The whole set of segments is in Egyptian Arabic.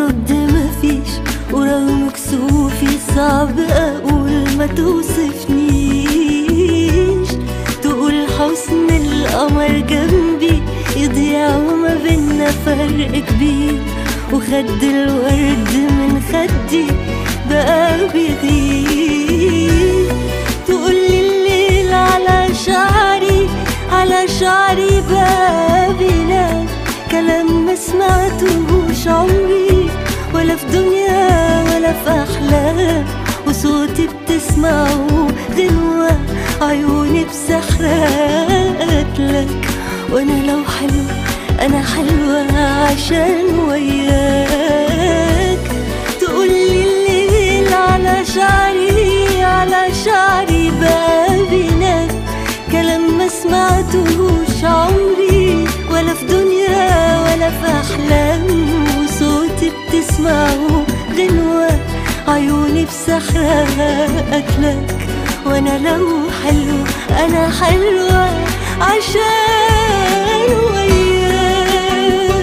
ارد مفيش ورغم كسوفي صعب اقول ما توصفنيش تقول حسن القمر جنبي يضيع وما بينا فرق كبير وخد الورد من خدي بقى بيغيب تقولي الليل على شعري على شعري بقى بينام كلام ما سمعتهوش عمري ولا في دنيا ولا في أحلام وصوتي بتسمعه غنوة عيوني بسحرات لك وأنا لو حلو أنا حلوة عشان وياك تقولي الليل على شعري على شعري بقى بينام كلام ما سمعتهوش عمري ولا في دنيا ولا في أحلام وصوتي بتسمعه غنوة عيوني بسحرها أكلك وأنا لو حلو أنا حلوة عشان وياك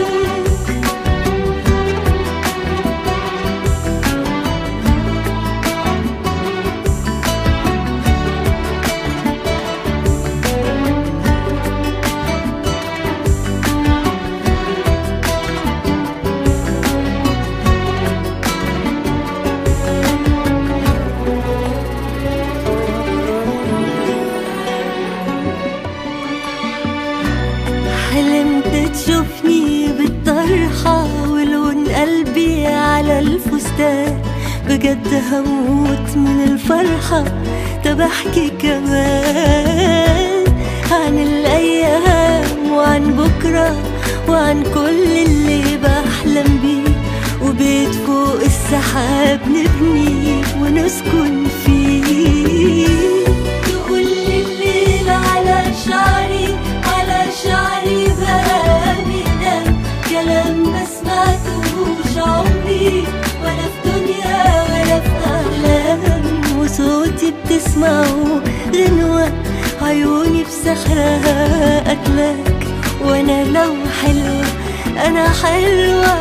حلمت تشوفني بالطرحة ولون قلبي على الفستان بجد هموت من الفرحة طب احكي كمان عن الأيام وعن بكرة وعن كل اللي بحلم بيه وبيت فوق السحاب نبني ونسكن فيه تقولي الليل على شعري على شعري بقى بينام كلام ما سمعتهوش عمري ولا في دنيا ولا في أحلام وصوتي بتسمعه غنوة عيوني بسحرها أكلك وأنا لو حلوة أنا حلوة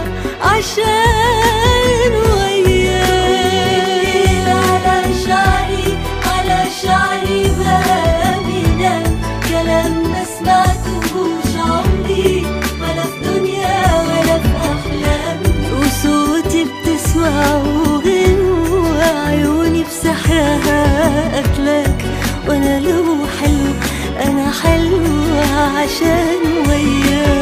عشان وياك على شعري على شعري بقى بينام كلام ما سمعتهوش عمري ولا في دنيا ولا في أحلام وصوتي بتسمعه غنوة عيوني بسحرها أكلك وأنا لو حلو أنا حلوة عشان وياك